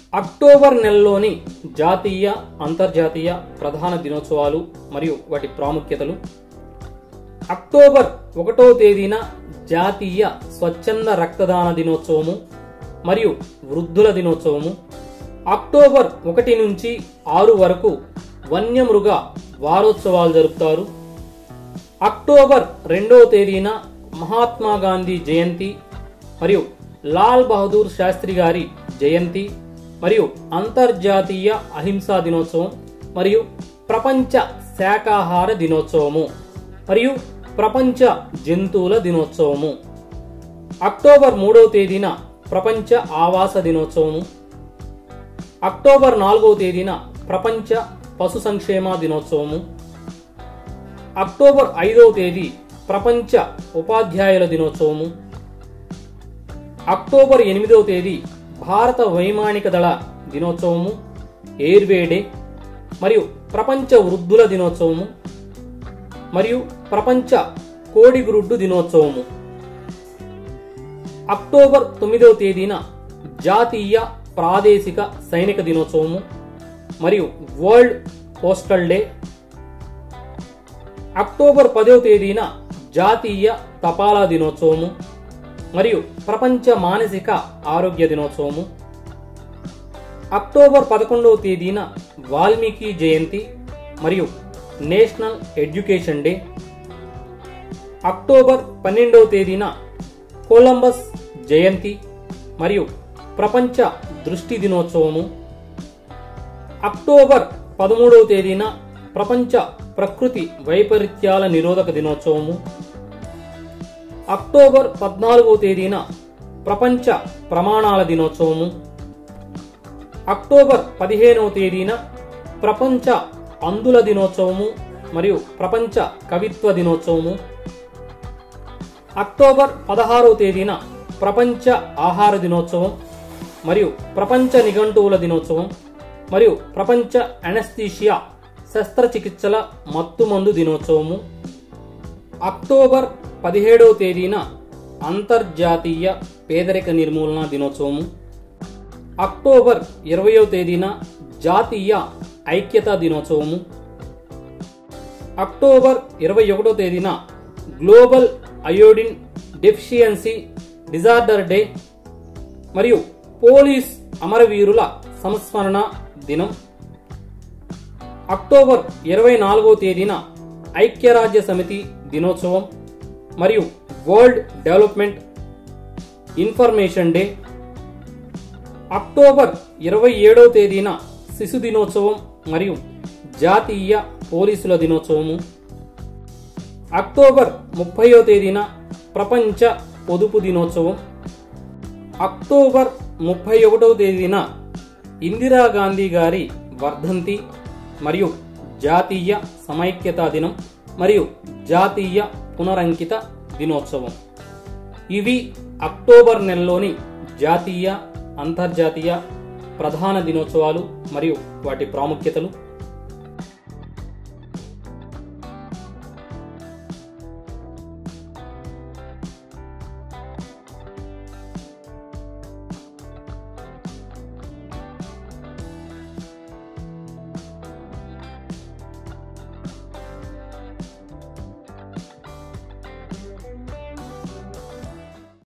October నెలలోని జాతీయ అంతర్జాతీయ ప్రధాన దినోత్సవాలు మరియు వాటి ప్రాముఖ్యతలు అక్టోబర్ ఒకటో తేదీన జాతీయ స్వచ్ఛంద రక్తదాన దినోత్సవము మరియు వృద్ధుల దినోత్సవము అక్టోబర్ ఒకటి నుంచి ఆరు వరకు వన్యమృగ వారోత్సవాలు జరుపుతారు అక్టోబర్ రెండవ తేదీన మహాత్మా గాంధీ జయంతి మరియు లాల్ బహదూర్ శాస్త్రి గారి జయంతి మరియు అంతర్జాతీయ అహింసా దినోత్సవం మరియు ప్రపంచ శాకాహార దినోత్సవము మరియు ప్రపంచ జంతువుల దినోత్సవము అక్టోబర్ మూడవ తేదీన ప్రపంచ ఆవాస దినోత్సవము అక్టోబర్ నాలుగవ తేదీన ప్రపంచ పశు సంక్షేమ దినోత్సవము అక్టోబర్ ఐదవ తేదీ ప్రపంచ ఉపాధ్యాయుల దినోత్సవము అక్టోబర్ ఎనిమిదవ తేదీ భారత వైమానిక దళ దినోత్సవము ఎయిర్వే డే మరియు ప్రపంచ వృద్ధుల దినోత్సవము మరియు ప్రపంచ కోడిగురుడ్డు దినోత్సవము అక్టోబర్ తొమ్మిదవ తేదీన జాతీయ ప్రాదేశిక సైనిక దినోత్సవము మరియు వరల్డ్ పోస్టల్ డే అక్టోబర్ పదవ తేదీన జాతీయ తపాలా దినోత్సవము మరియు ప్రపంచ మానసిక ఆరోగ్య దినోత్సవము అక్టోబర్ పదకొండవ తేదీన వాల్మీకి జయంతి మరియు నేషనల్ ఎడ్యుకేషన్ డే అక్టోబర్ పన్నెండవ తేదీన కొలంబస్ జయంతి మరియు ప్రపంచ దృష్టి దినోత్సవము అక్టోబర్ పదమూడవ తేదీన ప్రపంచ ప్రకృతి వైపరీత్యాల నిరోధక దినోత్సవము అక్టోబర్ పద్నాలుగవ తేదీన ప్రపంచ ప్రమాణాల దినోత్సవము అక్టోబర్ పదిహేనవ తేదీన ప్రపంచ అందుల దినోత్సవము మరియు ప్రపంచ కవిత్వ దినోత్సవము అక్టోబర్ పదహారవ తేదీన ప్రపంచ ఆహార దినోత్సవం మరియు ప్రపంచ నిఘంటువుల దినోత్సవం మరియు ప్రపంచ అనస్థీషియా శస్త్రచికిత్సల మత్తుమందు దినోత్సవము అక్టోబర్ పదిహేడవ తేదీన అంతర్జాతీయ పేదరిక నిర్మూలన దినోత్సవము అక్టోబర్ ఇరవయో తేదీన జాతీయ ఐక్యతా దినోత్సవము అక్టోబర్ ఇరవై ఒకటో తేదీన global iodine deficiency disorder day మరియు పోలీస్ అమరవీరుల సంస్మరణ దినం అక్టోబర్ ఇరవై నాలుగో తేదీన ఐక్యరాజ్య సమితి దినోత్సవం మరియు world development information day October ఇరవై ఏడవ తేదీన శిశు దినోత్సవం మరియు జాతీయ పోలీసుల దినోత్సవము అక్టోబర్ ముప్పయో తేదీన ప్రపంచ పొదుపు దినోత్సవం అక్టోబర్ ముప్పై ఒకటవ తేదీన ఇందిరాగాంధీ గారి వర్ధంతి మరియు జాతీయ సమైక్యతా దినం మరియు జాతీయ పునరంకిత దినోత్సవం ఇవి అక్టోబర్ నెలలోని జాతీయ అంతర్జాతీయ ప్రధాన దినోత్సవాలు మరియు వాటి ప్రాముఖ్యతలు